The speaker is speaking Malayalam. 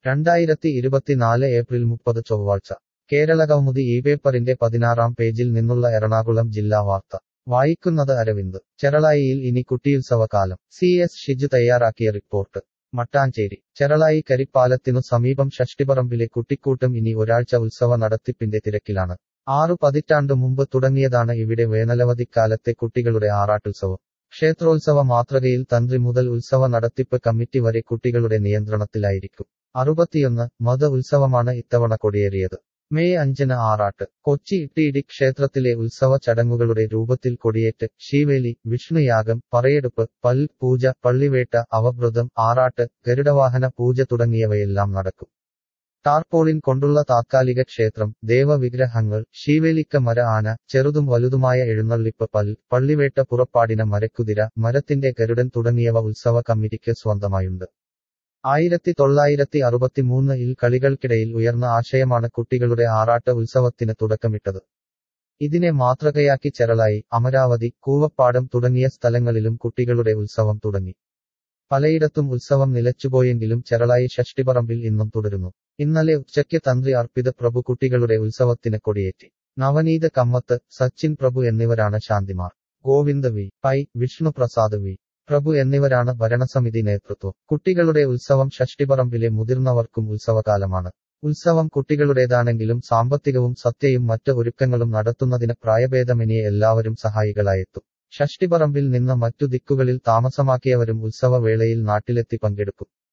രണ്ടായിരത്തി ഇരുപത്തിനാല് ഏപ്രിൽ മുപ്പത് ചൊവ്വാഴ്ച കേരളകൗമുദി ഈ പേപ്പറിന്റെ പതിനാറാം പേജിൽ നിന്നുള്ള എറണാകുളം ജില്ലാ വാർത്ത വായിക്കുന്നത് അരവിന്ദ് ചെറളായിയിൽ ഇനി കുട്ടിയുത്സവകാലം സി എസ് ഷിജു തയ്യാറാക്കിയ റിപ്പോർട്ട് മട്ടാഞ്ചേരി ചെറളായി കരിപ്പാലത്തിനു സമീപം ഷഷ്ടിപറമ്പിലെ കുട്ടിക്കൂട്ടം ഇനി ഒരാഴ്ച ഉത്സവ നടത്തിപ്പിന്റെ തിരക്കിലാണ് ആറു പതിറ്റാണ്ടു മുമ്പ് തുടങ്ങിയതാണ് ഇവിടെ വേനലവധിക്കാലത്തെ കുട്ടികളുടെ ആറാട്ടുത്സവം ക്ഷേത്രോത്സവ മാതൃകയിൽ തന്ത്രി മുതൽ ഉത്സവ നടത്തിപ്പ് കമ്മിറ്റി വരെ കുട്ടികളുടെ നിയന്ത്രണത്തിലായിരിക്കും അറുപത്തിയൊന്ന് മത ഉത്സവമാണ് ഇത്തവണ കൊടിയേറിയത് മെയ് അഞ്ചിന് ആറാട്ട് കൊച്ചി ഇട്ടിയിടി ക്ഷേത്രത്തിലെ ഉത്സവ ചടങ്ങുകളുടെ രൂപത്തിൽ കൊടിയേറ്റ് ശീവേലി വിഷ്ണുയാഗം പറയെടുപ്പ് പൽ പൂജ പള്ളിവേട്ട അവഭൃതം ആറാട്ട് ഗരുഡവാഹന പൂജ തുടങ്ങിയവയെല്ലാം നടക്കും ടാർപോളിൻ കൊണ്ടുള്ള താത്കാലിക ക്ഷേത്രം ദേവവിഗ്രഹങ്ങൾ ശീവേലിക്ക മര ആന ചെറുതും വലുതുമായ എഴുന്നള്ളിപ്പ് പൽ പള്ളിവേട്ട പുറപ്പാടിന മരക്കുതിര മരത്തിന്റെ ഗരുഡൻ തുടങ്ങിയവ ഉത്സവ കമ്മിറ്റിക്ക് സ്വന്തമായുണ്ട് ആയിരത്തി തൊള്ളായിരത്തി അറുപത്തിമൂന്നിൽ കളികൾക്കിടയിൽ ഉയർന്ന ആശയമാണ് കുട്ടികളുടെ ആറാട്ട് ഉത്സവത്തിന് തുടക്കമിട്ടത് ഇതിനെ മാതൃകയാക്കി ചെറളായി അമരാവതി കൂവപ്പാടം തുടങ്ങിയ സ്ഥലങ്ങളിലും കുട്ടികളുടെ ഉത്സവം തുടങ്ങി പലയിടത്തും ഉത്സവം നിലച്ചുപോയെങ്കിലും ചെറളായി ഷഷ്ടിപറമ്പിൽ ഇന്നും തുടരുന്നു ഇന്നലെ ഉച്ചയ്ക്ക് തന്ത്രി അർപ്പിത പ്രഭു കുട്ടികളുടെ ഉത്സവത്തിന് കൊടിയേറ്റി നവനീത കമ്മത്ത് സച്ചിൻ പ്രഭു എന്നിവരാണ് ശാന്തിമാർ ഗോവിന്ദ വി പൈ വിഷ്ണു പ്രസാദ് വി പ്രഭു എന്നിവരാണ് ഭരണസമിതി നേതൃത്വം കുട്ടികളുടെ ഉത്സവം ഷഷ്ടിപറമ്പിലെ മുതിർന്നവർക്കും ഉത്സവകാലമാണ് ഉത്സവം കുട്ടികളുടേതാണെങ്കിലും സാമ്പത്തികവും സത്യയും മറ്റ് ഒരുക്കങ്ങളും നടത്തുന്നതിന് പ്രായഭേദമന്യേ എല്ലാവരും സഹായികളായെത്തും ഷഷ്ടിപറമ്പിൽ നിന്ന് മറ്റു ദിക്കുകളിൽ താമസമാക്കിയവരും ഉത്സവവേളയിൽ നാട്ടിലെത്തി പങ്കെടുക്കും